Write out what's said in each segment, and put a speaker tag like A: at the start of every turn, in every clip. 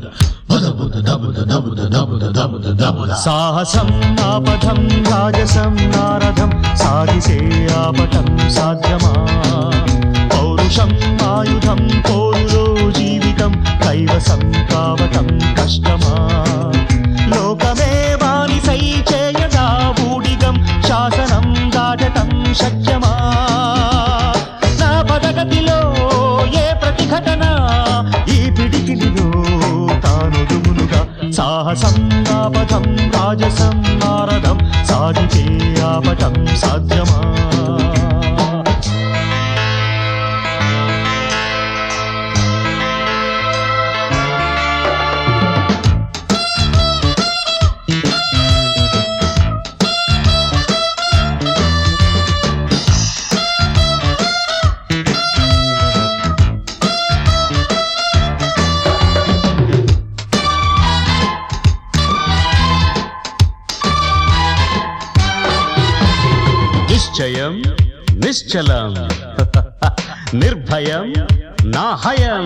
A: సాహసం ఆపథం రాజసం నారథం సాగిసే ఆపటం సాధ్యమా పౌరుషం ఆయుధం పోరులో జీవితం కైవసం కావటం కష్టమా లోకమే బానిసై చేయగా ఊడిగం శాసనం దాటటం శక్యమా నా పదగతిలో ఏ ప్రతిఘటన ఈ పిడికిలిలో తానుదుమునుగా సాహసం ఆపథం రాజసం నారదం సాగితే ఆపటం సాధ్యమా నిశ్చయం నిశ్చలం నిర్భయం నాహయం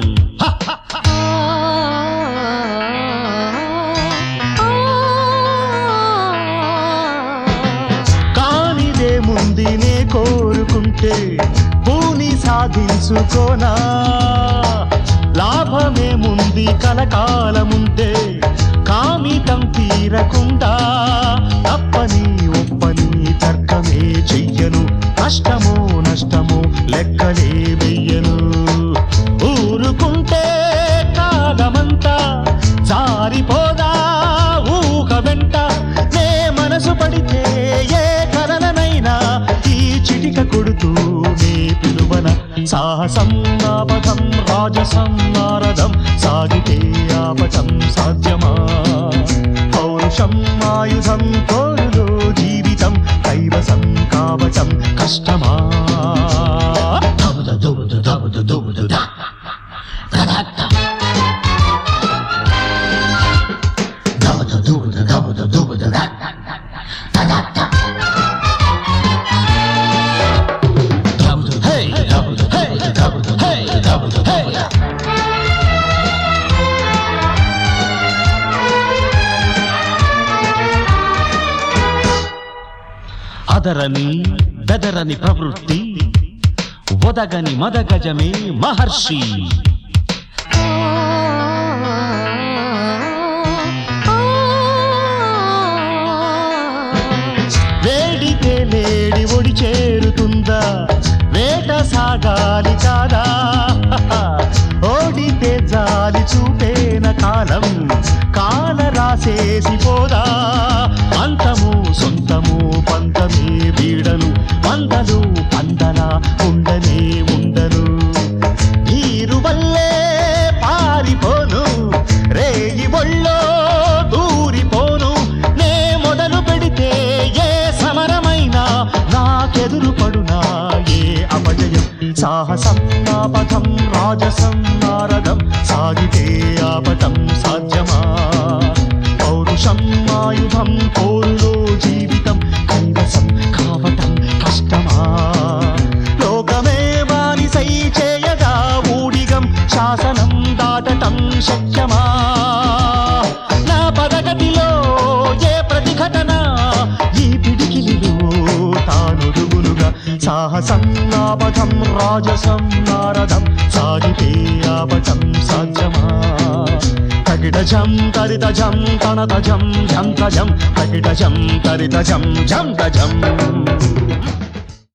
A: కానిదే ముంది నే కోరుకుంటే భూని సాధించుకోనా లాభమే ముంది కలకాలముంటే కామితం తీరకుండా తప్పని ఒప్పని తర్కమే చెయ్యను కష్టమో నష్టమో లెక్కలే వెయ్యను ఊరుకుంటే కాగమంతా జారిపోదా ఊహ వెంట నే మనసు పడితే ఏ కలననైనా ఈ చిటిక కొడుతూ నే పిలువన సాహసం ఆపథం రాజసం నారదం సాగితే ఆపటం సాధ్యమా పౌరుషం ఆయుధం కోరులో జీవితం కైవసం కావటం కష్టమా Hey! Hey! Hey! Hey! అదరని బెదరని ప్రవృత్తి ఒదగని మదగజమే మహర్షి వేడితే లేడి ఒడి చేరుతుందా వేట సాగాలి కాదా ఓడితే జాలి చూపేన కాలం కాల రాసేసి పోదా అంతము సొంతము పంతమే వీడను వందలు పందల ఉండనే ఉండను నీరు వల్లే పారిపోను రేగి ఒళ్ళో దూరిపోను నే మొదలు పెడితే ఏ సమరమైనా నాకెదురు పడునా ఏ అపజయం సాహసం ఆపథం రాజసం నారదం సాగితే ఆపటం సాధ్యమా పౌరుషం ఆయుధం పోరులో జీవితం కైవసం కావటం కష్టమా లోకమే బానిసై చేయగా ఊడిగం శాసనం దాటటం శక్యమా నా పదగతిలో ఏ ప్రతిఘటన ఈ పిడికిలిలో తానుడుగులుగా సాహసం ఆపథం రాజసం నారదం సాగితే ఆపటం సాధ్యమా తగిడజం తరితజం తనతజం జం తజం తగిడజం తరితజం జం తజం